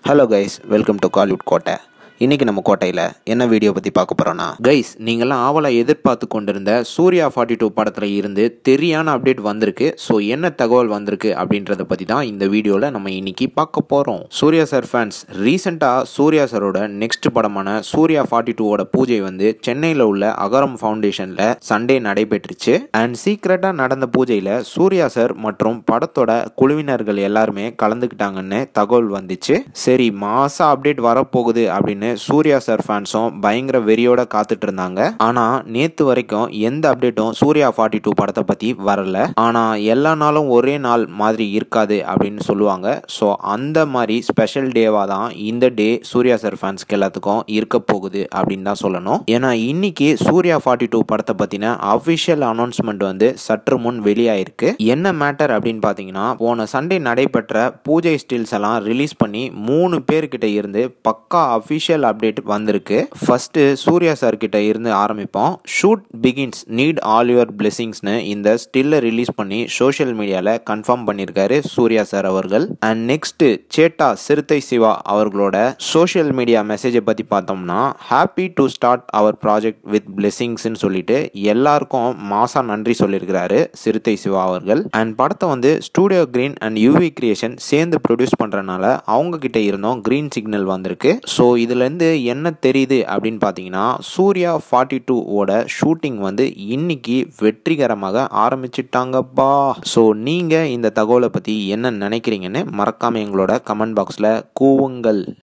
hello guys welcome to Kollywood கோட்டை இன்னைக்கு நம்ம கோட்டையில் என்ன வீடியோ பற்றி பார்க்க போகிறோன்னா கைஸ் நீங்கள்லாம் ஆவலை எதிர்பார்த்து கொண்டிருந்த சூர்யா ஃபார்ட்டி டூ படத்தில் இருந்து தெரியான அப்டேட் வந்திருக்கு ஸோ என்ன தகவல் வந்திருக்கு அப்படின்றத பற்றி தான் இந்த வீடியோவில் நம்ம இன்னைக்கு பார்க்க போகிறோம் சூர்யா சார் ஃபேன்ஸ் ரீசெண்டாக சூர்யா சாரோட நெக்ஸ்ட் படமான சூர்யா ஃபார்ட்டி டூவோட பூஜை வந்து சென்னையில் உள்ள அகரம் ஃபவுண்டேஷனில் சண்டே நடைபெற்றுச்சு அண்ட் சீக்ரெட்டாக நடந்த பூஜையில் சூர்யா சார் மற்றும் படத்தோட குழுவினர்கள் எல்லாருமே கலந்துக்கிட்டாங்கன்னு தகவல் வந்துச்சு சரி மாசா அப்டேட் வரப்போகுது அப்படின்னு சூர்யா சார் ஃபேன்ஸும் பயங்கர வெறியோட காத்துட்டு இருந்தாங்க ஆனா நேத்து வரைக்கும் எந்த அப்டேட்டும் சூர்யா ஃபார்ட்டி டூ படத்தை பத்தி வரல ஆனா எல்லா நாளும் ஒரே நாள் மாதிரி இருக்காது அப்படின்னு சொல்லுவாங்க ஸோ அந்த மாதிரி ஸ்பெஷல் டேவா தான் இந்த டே சூர்யா சார் ஃபேன்ஸ்க்கு எல்லாத்துக்கும் இருக்க போகுது அப்படின்னு தான் சொல்லணும் ஏன்னா இன்னைக்கு சூர்யா ஃபார்ட்டி டூ படத்தை பத்தின அஃபிஷியல் அனௌன்ஸ்மெண்ட் வந்து சற்று முன் வெளியாயிருக்கு என்ன மேட்டர் அப்படின்னு பார்த்தீங்கன்னா போன சண்டே நடைபெற்ற பூஜை ஸ்டில்ஸ் எல்லாம் ரிலீஸ் பண்ணி மூணு பேர்கிட்ட இருந்து பக்கா அஃபிஷியல் அப்டேட் வந்திருக்கு ஃபர்ஸ்ட் சூர்யா சார் கிட்ட இருந்து ஆரம்பிப்போம் shoot begins need all your பிளெஸிங்ஸ்னு இந்த ஸ்டில்லை ரிலீஸ் பண்ணி சோஷியல் மீடியாவில் கன்ஃபார்ம் பண்ணியிருக்காரு சூர்யா சார் அவர்கள் அண்ட் நெக்ஸ்ட் சேட்டா சிறுத்தை சிவா அவர்களோட சோஷியல் மீடியா மெசேஜை பற்றி பார்த்தோம்னா ஹாப்பி டு ஸ்டார்ட் அவர் ப்ராஜெக்ட் வித் பிளெஸிங்ஸ்னு சொல்லிட்டு எல்லாருக்கும் மாசா நன்றி சொல்லியிருக்கிறாரு சிறுத்தை சிவா அவர்கள் அண்ட் படத்தை வந்து studio green and UV creation சேர்ந்து ப்ரொடியூஸ் பண்ணுறனால அவங்க கிட்ட இருந்தும் கிரீன் சிக்னல் வந்திருக்கு ஸோ இதுலேருந்து என்ன தெரியுது அப்படின்னு பார்த்தீங்கன்னா சூர்யா ஃபார்ட்டி டூ ஓட ஷூட்டிங் வந்து இன்னைக்கு வெற்றிகரமாக ஆரம்பிச்சிட்டாங்கப்பா ஸோ நீங்கள் இந்த தகவலை பற்றி என்ன நினைக்கிறீங்கன்னு மறக்காமல் எங்களோட கமெண்ட் பாக்ஸில் கூவுங்கள்